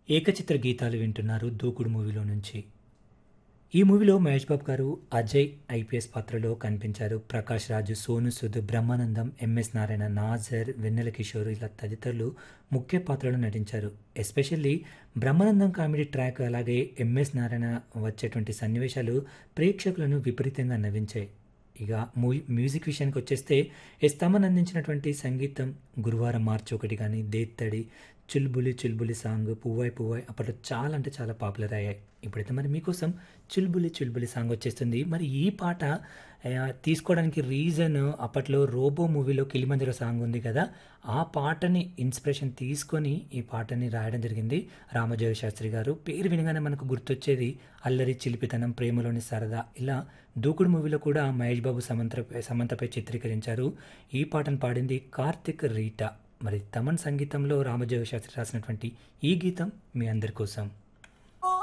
ఏకచిత్ర గీతాలు వింటున్నారు దూకుడు మూవీలో నుంచి ఈ మూవీలో మహేష్ బాబు గారు అజయ్ ఐపీఎస్ పాత్రలో కనిపించారు ప్రకాష్ రాజు సోను సూద్ బ్రహ్మానందం ఎంఎస్ నారాయణ నాజర్ వెన్నెల కిషోర్ ఇలా తదితరులు ముఖ్య పాత్రలో నటించారు ఎస్పెషల్లీ బ్రహ్మానందం కామెడీ ట్రాక్ అలాగే ఎంఎస్ నారాయణ వచ్చేటువంటి సన్నివేశాలు ప్రేక్షకులను విపరీతంగా నవ్వించాయి ఇక మూ మ్యూజిక్ విషయానికి వచ్చేస్తే ఎస్ తమన్ అందించినటువంటి సంగీతం గురువారం మార్చి ఒకటి కానీ దేత్తడి చుల్బులి చుల్బులి సాంగ్ పువ్వాయి పువ్వాయి అప్పట్లో చాలా అంటే చాలా పాపులర్ అయ్యాయి ఇప్పుడైతే మరి మీకోసం చుల్బులి చుల్బులి సాంగ్ వచ్చేస్తుంది మరి ఈ పాట ఆ, తీసుకోవడానికి రీజన్ అప్పట్లో రోబో మూవీలో కిలిమంజరో సాంగ్ ఉంది కదా ఆ పాటని ఇన్స్పిరేషన్ తీసుకొని ఈ పాటని రాయడం జరిగింది రామజోగ శాస్త్రి గారు పేరు వినగానే మనకు గుర్తొచ్చేది అల్లరి చిలిపితనం ప్రేమలోని సరదా ఇలా దూకుడు మూవీలో కూడా మహేష్ బాబు సమంత సమంతపై చిత్రీకరించారు ఈ పాటను పాడింది కార్తిక్ రీటా మరి తమన్ సంగీతంలో రామజోగ శాస్త్రి రాసినటువంటి ఈ గీతం మీ అందరి కోసం